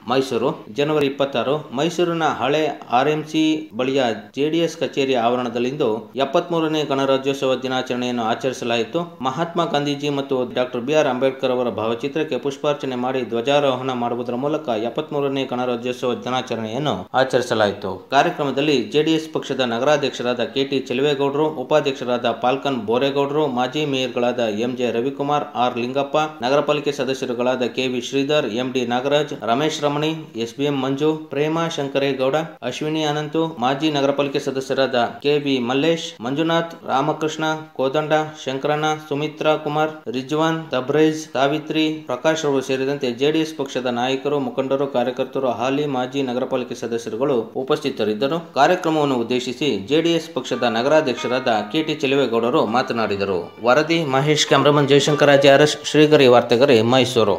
ಮೈಸೂರು ಜನವರಿ ಇಪ್ಪತ್ತಾರು ಮೈಸೂರಿನ ಹಳೆ ಆರ್ಎಂಸಿ ಬಳಿಯ ಜೆಡಿಎಸ್ ಕಚೇರಿ ಆವರಣದಲ್ಲಿಂದು ಎಪ್ಪತ್ಮೂರನೇ ಗಣರಾಜ್ಯೋತ್ಸವ ದಿನಾಚರಣೆಯನ್ನು ಆಚರಿಸಲಾಯಿತು ಮಹಾತ್ಮ ಗಾಂಧೀಜಿ ಮತ್ತು ಡಾಕ್ಟರ್ ಬಿಆರ್ ಅಂಬೇಡ್ಕರ್ ಅವರ ಭಾವಚಿತ್ರಕ್ಕೆ ಪುಷ್ಪಾರ್ಚನೆ ಮಾಡಿ ಧ್ವಜಾರೋಹಣ ಮಾಡುವುದರ ಮೂಲಕ ಎಪ್ಪತ್ಮೂರನೇ ಗಣರಾಜ್ಯೋತ್ಸವ ದಿನಾಚರಣೆಯನ್ನು ಆಚರಿಸಲಾಯಿತು ಕಾರ್ಯಕ್ರಮದಲ್ಲಿ ಜೆಡಿಎಸ್ ಪಕ್ಷದ ನಗರಾಧ್ಯಕ್ಷರಾದ ಕೆಟಿ ಚೆಲುವೇಗೌಡರು ಉಪಾಧ್ಯಕ್ಷರಾದ ಪಾಲ್ಕನ್ ಬೋರೇಗೌಡರು ಮಾಜಿ ಮೇಯರ್ಗಳಾದ ಎಂಜೆ ರವಿಕುಮಾರ್ ಆರ್ ಲಿಂಗಪ್ಪ ನಗರ ಪಾಲಿಕೆ ಸದಸ್ಯರುಗಳಾದ KV Shridhar MD Nagaraj Ramesh Ramani SBM Manju Prema Shankaregowda Ashwini Ananthu ಮಾಜಿ ನಗರ ಪಾಲಿಕೆ ಸದಸ್ಯರಾದ ಕೆವಿ ಮಲ್ಲೇಶ್ ಮಂಜುನಾಥ್ ರಾಮಕೃಷ್ಣ ಕೋದಂಡ ಶಂಕರಣ್ಣ ಸುಮಿತ್ರಾ ಕುಮಾರ್ ರಿಜ್ವಾನ್ ತಬ್ರೇಜ್ ಸಾವಿತ್ರಿ ಪ್ರಕಾಶ್ ರವರು ಸೇರಿದಂತೆ ಜೆಡಿಎಸ್ ಪಕ್ಷದ ನಾಯಕರು ಮುಖಂಡರು ಕಾರ್ಯಕರ್ತರು ಹಾಲಿ ಮಾಜಿ ನಗರ ಪಾಲಿಕೆ ಸದಸ್ಯರುಗಳು ಉಪಸ್ಥಿತರಿದ್ದರು ಕಾರ್ಯಕ್ರಮವನ್ನು ಉದ್ದೇಶಿಸಿ ಜೆಡಿಎಸ್ ಪಕ್ಷದ ನಗರಾಧ್ಯಕ್ಷರಾದ ಕೆಟಿ ಚೆಲುವೇಗೌಡರು ಮಾತನಾಡಿದರು ವರದಿ ಮಹೇಶ್ ಕ್ಯಾಮ್ರಾಮನ್ ಜಯಶಂಕರಾಜ್ ಅರಸ್ ಶ್ರೀಗರಿ ವಾರ್ತೆಗರಿ ಮೈಸೂರು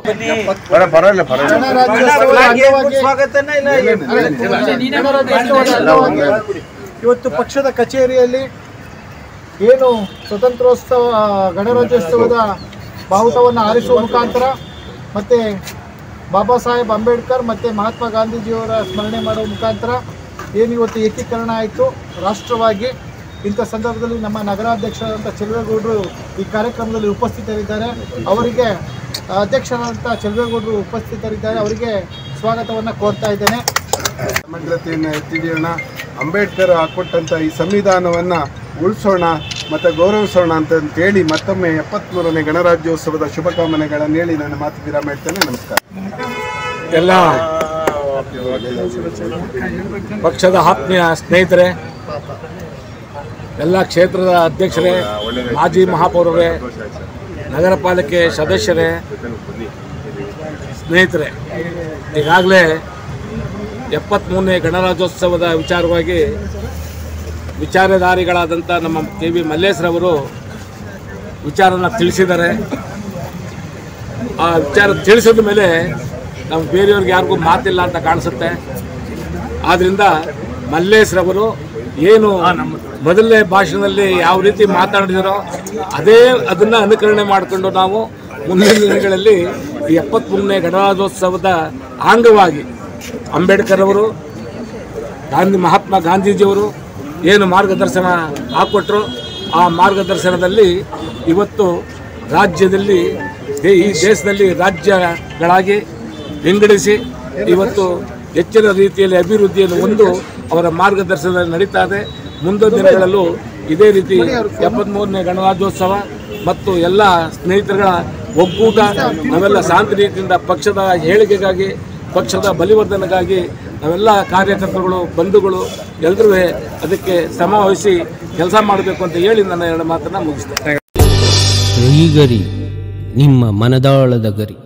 ಇವತ್ತು ಪಕ್ಷದ ಕಚೇರಿಯಲ್ಲಿ ಏನು ಸ್ವತಂತ್ರೋತ್ಸವ ಗಣರಾಜ್ಯೋತ್ಸವದ ಬಾವುಟವನ್ನು ಆರಿಸುವ ಮುಖಾಂತರ ಮತ್ತು ಬಾಬಾ ಸಾಹೇಬ್ ಅಂಬೇಡ್ಕರ್ ಮತ್ತು ಮಹಾತ್ಮ ಗಾಂಧೀಜಿಯವರ ಸ್ಮರಣೆ ಮಾಡುವ ಮುಖಾಂತರ ಏನು ಇವತ್ತು ಏಕೀಕರಣ ಆಯಿತು ರಾಷ್ಟ್ರವಾಗಿ ಇಂಥ ಸಂದರ್ಭದಲ್ಲಿ ನಮ್ಮ ನಗರಾಧ್ಯಕ್ಷರಾದಂಥ ಚೆಲುವೇಗೌಡರು ಈ ಕಾರ್ಯಕ್ರಮದಲ್ಲಿ ಉಪಸ್ಥಿತರಿದ್ದಾರೆ ಅವರಿಗೆ ಅಧ್ಯಕ್ಷರಾದಂಥ ಚೆಲುವೇಗೌಡರು ಉಪಸ್ಥಿತರಿದ್ದಾರೆ ಅವರಿಗೆ ಸ್ವಾಗತವನ್ನು ಕೋರ್ತಾ ಇದ್ದೇನೆ ಸಮಗ್ರತೆಯನ್ನು ಎತ್ತಿಡಿಯೋಣ ಅಂಬೇಡ್ಕರ್ ಹಾಕೊಟ್ಟಂಥ ಈ ಸಂವಿಧಾನವನ್ನು ಉಳಿಸೋಣ ಮತ್ತು ಗೌರವಿಸೋಣ ಅಂತ ಹೇಳಿ ಮತ್ತೊಮ್ಮೆ ಎಪ್ಪತ್ತ್ಮೂರನೇ ಗಣರಾಜ್ಯೋತ್ಸವದ ಶುಭಕಾಮನೆಗಳನ್ನು ಹೇಳಿ ನನ್ನ ಮಾತು ವಿರಾಮ ಇಡ್ತೇನೆ ನಮಸ್ಕಾರ ಎಲ್ಲ ಪಕ್ಷದ ಆತ್ಮೀಯ ಸ್ನೇಹಿತರೆ ಎಲ್ಲ ಕ್ಷೇತ್ರದ ಅಧ್ಯಕ್ಷರೇ ಮಾಜಿ ಮಹಾಪೌರರೇ ನಗರ ಪಾಲಿಕೆ ಸದಸ್ಯರೇ ಸ್ನೇಹಿತರೆ ಈಗಾಗಲೇ ಎಪ್ಪತ್ತ್ಮೂರನೇ ಗಣರಾಜ್ಯೋತ್ಸವದ ವಿಚಾರವಾಗಿ ವಿಚಾರಧಾರಿಗಳಾದಂಥ ನಮ್ಮ ಕೆ ವಿ ಮಲ್ಲೇಶ್ರವರು ವಿಚಾರನ ತಿಳಿಸಿದ್ದಾರೆ ಆ ವಿಚಾರ ತಿಳಿಸಿದ ಮೇಲೆ ನಾವು ಬೇರೆಯವ್ರಿಗೆ ಯಾರಿಗೂ ಮಾತಿಲ್ಲ ಅಂತ ಕಾಣಿಸುತ್ತೆ ಆದ್ದರಿಂದ ಮಲ್ಲೇಶ್ರವರು ಏನು ಮೊದಲನೇ ಭಾಷಣದಲ್ಲಿ ಯಾವ ರೀತಿ ಮಾತಾಡಿದರೋ ಅದೇ ಅದನ್ನು ಅನುಕರಣೆ ಮಾಡಿಕೊಂಡು ನಾವು ಮುಂದಿನ ದಿನಗಳಲ್ಲಿ ಈ ಎಪ್ಪತ್ತ್ಮೂರನೇ ಗಣರಾಜ್ಯೋತ್ಸವದ ಅಂಗವಾಗಿ ಅಂಬೇಡ್ಕರ್ ಅವರು ಗಾಂಧಿ ಮಹಾತ್ಮ ಗಾಂಧೀಜಿಯವರು ಏನು ಮಾರ್ಗದರ್ಶನ ಹಾಕ್ಕೊಟ್ರು ಆ ಮಾರ್ಗದರ್ಶನದಲ್ಲಿ ಇವತ್ತು ರಾಜ್ಯದಲ್ಲಿ ದೇ- ಈ ದೇಶದಲ್ಲಿ ರಾಜ್ಯಗಳಾಗಿ ವಿಂಗಡಿಸಿ ಇವತ್ತು ಹೆಚ್ಚಿನ ರೀತಿಯಲ್ಲಿ ಅಭಿವೃದ್ಧಿಯನ್ನು ಹೊಂದು ಅವರ ಮಾರ್ಗದರ್ಶನದಲ್ಲಿ ನಡೀತಾ ಇದೆ ಮುಂದಿನ ದಿನಗಳಲ್ಲೂ ಇದೇ ರೀತಿ ಎಪ್ಪತ್ತ್ಮೂರನೇ ಗಣರಾಜ್ಯೋತ್ಸವ ಮತ್ತು ಎಲ್ಲ ಸ್ನೇಹಿತರುಗಳ ಒಕ್ಕೂಟ ನಾವೆಲ್ಲ ಶಾಂತಿ ರೀತಿಯಿಂದ ಪಕ್ಷದ ಹೇಳಿಕೆಗಾಗಿ ಪಕ್ಷದ ಬಲಿವರ್ಧನೆಗಾಗಿ ನಾವೆಲ್ಲ ಕಾರ್ಯಕರ್ತರುಗಳು ಬಂಧುಗಳು ಎಲ್ಲರೂ ಅದಕ್ಕೆ ಶ್ರಮ ವಹಿಸಿ ಕೆಲಸ ಮಾಡಬೇಕು ಅಂತ ಹೇಳಿ ನನ್ನ ಎರಡು ಮಾತನ್ನು ಮುಗಿಸ್ತೇನೆ ಶ್ರೀಗರಿ ನಿಮ್ಮ ಮನದಾಳದ ಗರಿ